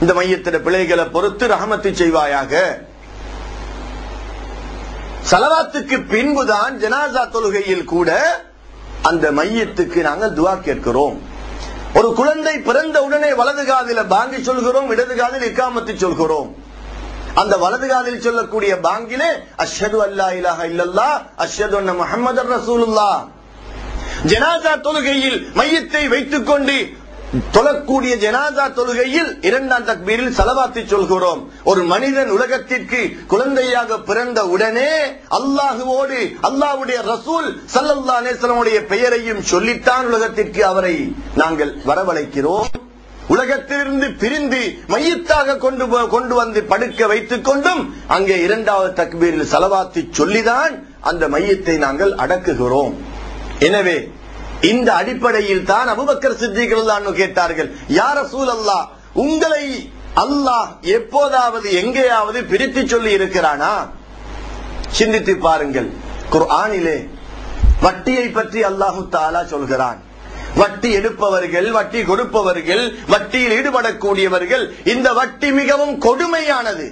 இந்த மையத்திட பிழைகளை பொறுத்து ரஹமத்து செய்வாயாக சலவாத்துக்கு பின்புதான் ஜனாசா தொழுகையில் கூட அந்த மையத்துக்கு நாங்கள் துவா கேட்கிறோம் ஒரு குழந்தை பிறந்த உடனே வலது காதில பாங்கி சொல்கிறோம் இடது காதில் இக்காமத்து சொல்கிறோம் அந்த வலது காதில் சொல்லக்கூடிய பாங்கிலே அஷ்ஹது அல்லா இலாஹ இல்லல்லா அஷ்ஹது அன்ன முஹம்மதர் ரசூலுல்லாஹ் ஜனாசா தொழுகையில் மையத்தை வைத்துக் கொண்டு தொழக்கூடிய ஜனாசா தொழுகையில் இரண்டாம் தக்பீரில் சலவாத்தை சொல்கிறோம் ஒரு மனிதன் உலகத்திற்கு குழந்தையாக பிறந்த உடனே அல்லாஹுவோடு அல்லாஹ்வுடைய ரசூல் சல்லல்லா அலேஸ்வரமுடைய பெயரையும் சொல்லித்தான் உலகத்திற்கு அவரை நாங்கள் வரவழைக்கிறோம் உலகத்திலிருந்து பிரிந்து மையத்தாக கொண்டு போ- கொண்டு வந்து படுக்க வைத்துக் கொண்டும் அங்கே இரண்டாவது தக்பீரில் சலவாத்தி சொல்லிதான் அந்த மையத்தை நாங்கள் அடக்குகிறோம் எனவே இந்த அடிப்படையில் தான் அபுபக்கர் சித்திகள் கேட்டார்கள் யார சூழ் அல்லா உங்களை அல்லாஹ் எப்போதாவது எங்கேயாவது பிரித்து சொல்லி இருக்கிறானா சிந்தித்து பாருங்கள் குர்ஆனிலே வட்டியை பற்றி அல்லாஹு தாலா சொல்கிறான் வட்டி எடுப்பவர்கள் வட்டி கொடுப்பவர்கள் வட்டியில் ஈடுபடக்கூடியவர்கள் இந்த வட்டி மிகவும் கொடுமையானது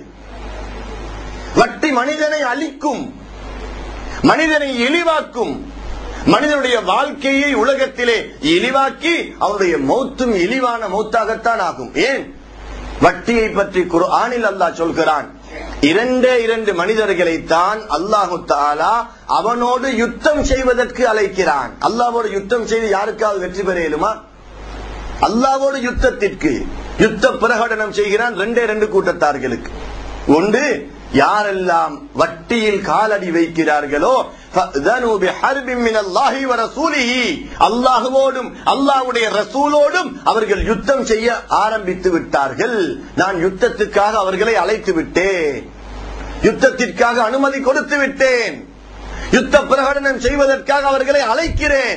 வட்டி மனிதனை அழிக்கும் மனிதனை இழிவாக்கும் மனிதனுடைய வாழ்க்கையை உலகத்திலே இழிவாக்கி அவருடைய மௌத்தும் இழிவான மௌத்தாகத்தான் ஆகும் ஏன் வட்டியை பற்றி குர்ஆனில் அல்லாஹ் சொல்கிறான் இரண்டே இரண்டு மனிதர்களை தான் அல்லாஹு தாலா அவனோடு யுத்தம் செய்வதற்கு அழைக்கிறான் அல்லாவோடு யுத்தம் செய்து யாருக்காவது வெற்றி பெற இயலுமா அல்லாவோடு யுத்தத்திற்கு யுத்த பிரகடனம் செய்கிறான் ரெண்டே ரெண்டு கூட்டத்தார்களுக்கு ஒன்று யாரெல்லாம் வட்டியில் காலடி வைக்கிறார்களோ فَأْذَنُوا بِحَرْبٍ مِّنَ اللَّهِ وَرَسُولِهِ அல்லாஹுவோடும் அல்லாஹ்வுடைய ரசூலோடும் அவர்கள் யுத்தம் செய்ய ஆரம்பித்து விட்டார்கள் நான் யுத்தத்துக்காக அவர்களை அழைத்து விட்டேன் யுத்தத்திற்காக அனுமதி கொடுத்து விட்டேன் யுத்த பிரகடனம் செய்வதற்காக அவர்களை அழைக்கிறேன்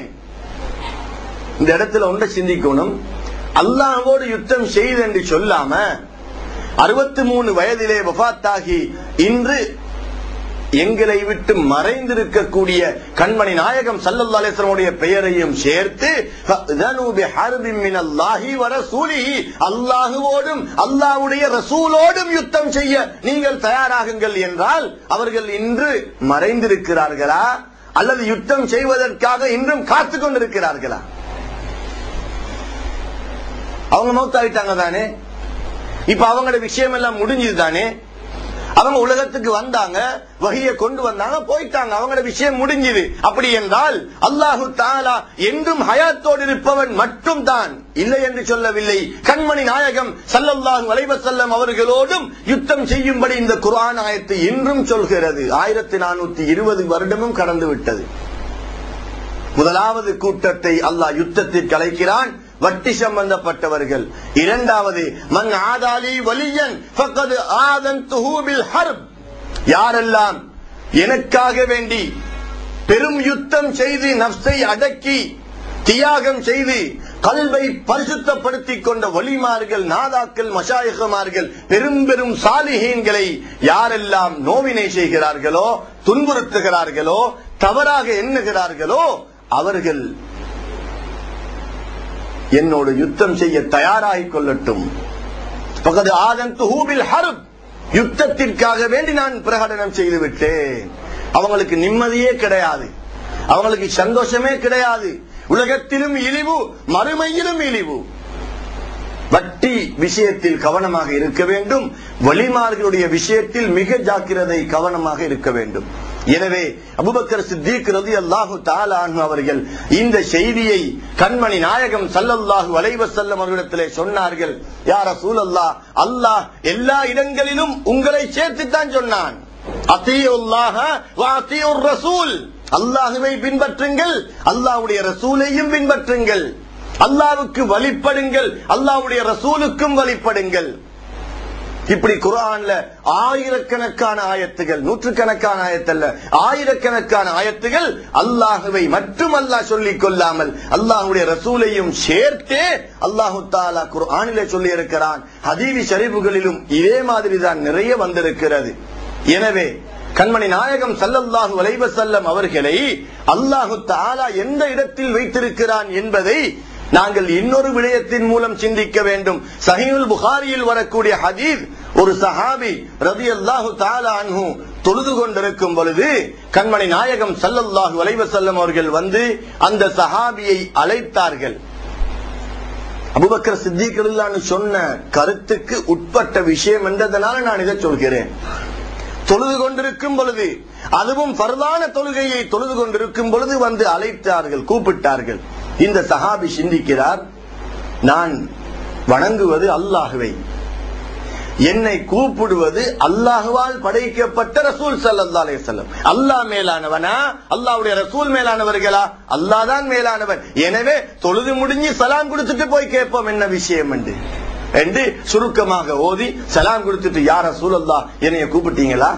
இந்த இடத்துல ஒன்றை சிந்திக்கணும் அல்லாஹ்வோடு யுத்தம் செய்து என்று சொல்லாம அறுபத்தி மூணு வயதிலே வபாத்தாகி இன்று எங்களை விட்டு மறைந்திருக்கக்கூடிய கண்மணி நாயகம் சல்லல்லா அலிஸ்லமுடைய பெயரையும் சேர்த்து فَأْذَنُوا بِحَرْبٍ مِّنَ اللَّهِ وَرَسُولِهِ அல்லாஹுவோடும் அல்லாஹ்வுடைய ரசூலோடும் யுத்தம் செய்ய நீங்கள் தயாராகுங்கள் என்றால் அவர்கள் இன்று மறைந்திருக்கிறார்களா அல்லது யுத்தம் செய்வதற்காக இன்றும் காத்துக் கொண்டிருக்கிறார்களா அவங்க மௌத்தாயிட்டாங்க தானே இப்ப அவங்களோட விஷயம் எல்லாம் முடிஞ்சது தானே அவங்க உலகத்துக்கு வந்தாங்க வகையை கொண்டு வந்தாங்க போயிட்டாங்க அவங்களோட விஷயம் முடிஞ்சது அப்படி என்றால் அல்லாஹு தாலா என்றும் ஹயாத்தோடு இருப்பவன் மட்டும் தான் இல்லை என்று சொல்லவில்லை கண்மணி நாயகம் சல்லல்லாஹு அலைவசல்லம் அவர்களோடும் யுத்தம் செய்யும்படி இந்த குர்ஆன் ஆயத்து இன்றும் சொல்கிறது ஆயிரத்தி நானூத்தி இருபது வருடமும் கடந்து விட்டது முதலாவது கூட்டத்தை அல்லாஹ் யுத்தத்திற்கு அழைக்கிறான் வட்டி சம்பந்தப்பட்டவர்கள் இரண்டாவது மன் ஆதாலி வலியன் ஃபக்கது ஆதன்துஹு பில் ஹர்ப் யாரெல்லாம் எனக்காக வேண்டி பெரும் யுத்தம் செய்து நப்சை அடக்கி தியாகம் செய்து கல்வை பரிசுத்தப்படுத்திக் கொண்ட வலிமார்கள் நாதாக்கள் மஷாயகமார்கள் பெரும் பெரும் சாலிஹீன்களை யாரெல்லாம் நோவினை செய்கிறார்களோ துன்புறுத்துகிறார்களோ தவறாக எண்ணுகிறார்களோ அவர்கள் என்னோடு யுத்தம் செய்ய தயாராகிக் கொள்ளட்டும் பகது ஆதன் துஹூபில் ஹர்ப் யுத்தத்திற்காக வேண்டி நான் பிரகடனம் செய்து விட்டேன் அவங்களுக்கு நிம்மதியே கிடையாது அவங்களுக்கு சந்தோஷமே கிடையாது உலகத்திலும் இழிவு மறுமையிலும் இழிவு வட்டி விஷயத்தில் கவனமாக இருக்க வேண்டும் வழிமார்களுடைய விஷயத்தில் மிக ஜாக்கிரதை கவனமாக இருக்க வேண்டும் எனவே அபுபக்கர் சித்திக் ரதி அல்லாஹு தாலானு அவர்கள் இந்த செய்தியை கண்மணி நாயகம் சல்லல்லாஹு அலைவசல்லம் அவர்களிடத்திலே சொன்னார்கள் யார சூழல்லா அல்லாஹ் எல்லா இடங்களிலும் உங்களை சேர்த்துத்தான் சொன்னான் அத்தியுல்லாஹ வ அத்தியுர் ரசூல் அல்லாஹுவை பின்பற்றுங்கள் அல்லாஹ்வுடைய ரசூலையும் பின்பற்றுங்கள் அல்லாவுக்கு வழிபடுங்கள் அல்லாஹ்வுடைய ரசூலுக்கும் வழிபடுங்கள் இப்படி குரான்ல ஆயிரக்கணக்கான ஆயத்துகள் நூற்றுக்கணக்கான ஆயத்தல்ல ஆயிரக்கணக்கான ஆயத்துகள் அல்லாஹுவை மட்டும் அல்லாஹ் சொல்லிக் கொள்ளாமல் அல்லாஹுடைய ரசூலையும் சேர்த்தே அல்லாஹு தாலா குர்ஆனிலே சொல்லி இருக்கிறான் ஹதீவி ஷரீஃபுகளிலும் இதே மாதிரி தான் நிறைய வந்திருக்கிறது எனவே கண்மணி நாயகம் சல்லல்லாஹு அலைவசல்லம் அவர்களை அல்லாஹு தாலா எந்த இடத்தில் வைத்திருக்கிறான் என்பதை நாங்கள் இன்னொரு விடயத்தின் மூலம் சிந்திக்க வேண்டும் சஹீல் புகாரியில் வரக்கூடிய ஹதீஸ் ஒரு சஹாபி ரதி அல்லாஹு அன்ஹு தொழுது கொண்டிருக்கும் பொழுது கண்மணி நாயகம் சல்லல்லாஹு அலைவசல்லம் அவர்கள் வந்து அந்த சஹாபியை அழைத்தார்கள் அபுபக்கர் சித்திகளான்னு சொன்ன கருத்துக்கு உட்பட்ட விஷயம் என்றதனால நான் இதை சொல்கிறேன் தொழுது கொண்டிருக்கும் பொழுது அதுவும் பரதான தொழுகையை தொழுது கொண்டிருக்கும் பொழுது வந்து அழைத்தார்கள் கூப்பிட்டார்கள் இந்த சஹாபி சிந்திக்கிறார் நான் வணங்குவது அல்லாஹுவை என்னை கூப்பிடுவது அல்லாஹுவால் படைக்கப்பட்ட ரசூல் சல்லா அலிசல்லம் அல்லாஹ் மேலானவனா அல்லாவுடைய ரசூல் மேலானவர்களா அல்லாஹ் தான் மேலானவன் எனவே தொழுது முடிஞ்சு சலாம் கொடுத்துட்டு போய் கேட்போம் என்ன விஷயம் என்று என்று சுருக்கமாக ஓதி சலாம் கொடுத்துட்டு யார சூழல்லா என்னைய கூப்பிட்டீங்களா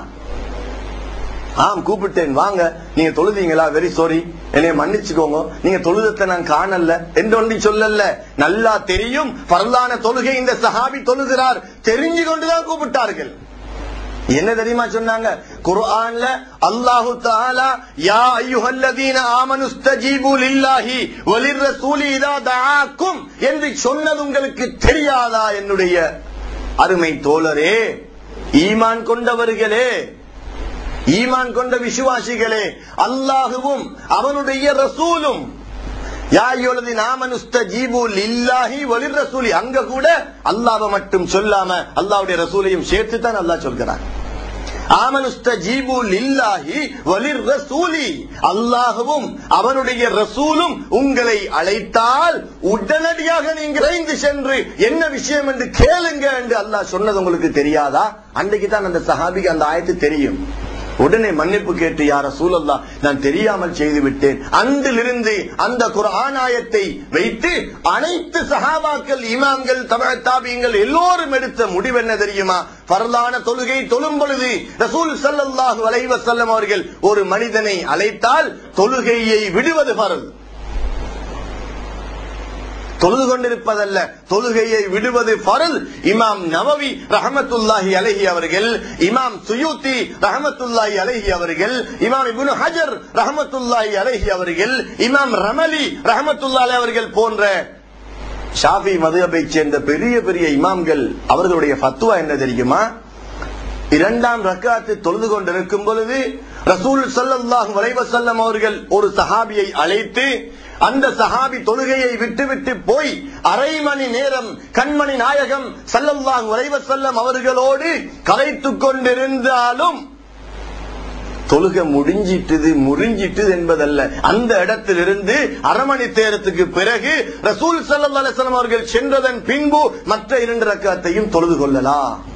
ஆம் கூப்பிட்டேன் வாங்க நீங்க தொழுதீங்களா வெரி சாரி என்னைய மன்னிச்சுக்கோங்க நீங்க தொழுதத்தை நான் காணல என்று ஒன்றி சொல்லல நல்லா தெரியும் பரலான தொழுகை இந்த சஹாபி தொழுகிறார் தெரிஞ்சு கொண்டுதான் கூப்பிட்டார்கள் என்ன தெரியுமா சொன்னாங்க குர்ஆன்ல அல்லாஹு தஆலா யா அய்யுஹல்லதீன ஆமனுஸ்தஜீபு லில்லாஹி வலிர் ரசூலி இதா தஆக்கும் என்று சொன்னது உங்களுக்கு தெரியாதா என்னுடைய அருமை தோழரே ஈமான் கொண்டவர்களே ஈமான் கொண்ட விசுவாசிகளே அல்லாஹுவும் அவனுடைய ரசூலும் யாயோலதி நாமனுஸ்த ஜீபு லில்லாஹி வலிர் ரசூலி அங்க கூட அல்லாஹ்வை மட்டும் சொல்லாம அல்லாஹ்வுடைய ரசூலையும் சேர்த்து தான் அல்லாஹ் சொல்கிறான் ஆமனுஸ்த ஜீபு லில்லாஹி வலிர் ரசூலி அல்லாஹுவும் அவனுடைய ரசூலும் உங்களை அழைத்தால் உடனடியாக நீங்கள் விரைந்து சென்று என்ன விஷயம் என்று கேளுங்க என்று அல்லாஹ் சொன்னது உங்களுக்கு தெரியாதா அன்றைக்கு தான் அந்த சஹாபிக்கு அந்த ஆயத்து தெரியும் உடனே மன்னிப்பு கேட்டு யார சூழல்லா நான் தெரியாமல் செய்து விட்டேன் அன்றிலிருந்து அந்த குரானாயத்தை வைத்து அனைத்து சஹாபாக்கள் இமாம்கள் தமிழ் தாபியங்கள் எல்லோரும் எடுத்த முடிவு என்ன தெரியுமா பரலான தொழுகை தொழும் பொழுது ரசூல் சல்லல்லாஹு அலைஹி வஸல்லம் அவர்கள் ஒரு மனிதனை அழைத்தால் தொழுகையை விடுவது பரல் தொழுது கொண்டிருப்பதல்ல தொழுகையை விடுவது பரல் இமாம் நவவி ரஹமத்துல்லாஹி அலஹி அவர்கள் இமாம் சுயூத்தி ரஹமத்துல்லாஹி அலஹி அவர்கள் இமாம் இப்னு ஹஜர் ரஹமத்துல்லாஹி அலஹி அவர்கள் இமாம் ரமலி ரஹமத்துல்லாஹி அவர்கள் போன்ற ஷாஃபி மதுகபை சேர்ந்த பெரிய பெரிய இமாம்கள் அவர்களுடைய ஃபத்துவா என்ன தெரியுமா இரண்டாம் ரக்காத்து தொழுது கொண்டிருக்கும் பொழுது ரசூல் சல்லல்லாஹு வலைவசல்லம் அவர்கள் ஒரு சஹாபியை அழைத்து அந்த சஹாபி தொழுகையை விட்டுவிட்டு போய் அரை மணி நேரம் கண்மணி நாயகம் சல்லல்லாஹு வலைவசல்லம் அவர்களோடு கலைத்துக் கொண்டிருந்தாலும் தொழுக முடிஞ்சிட்டது முறிஞ்சிட்டது என்பதல்ல அந்த இடத்திலிருந்து அரை மணி நேரத்துக்கு பிறகு ரசூல் சல்லா அலிஸ்லாம் அவர்கள் சென்றதன் பின்பு மற்ற இரண்டு ரக்காத்தையும் தொழுது கொள்ளலாம்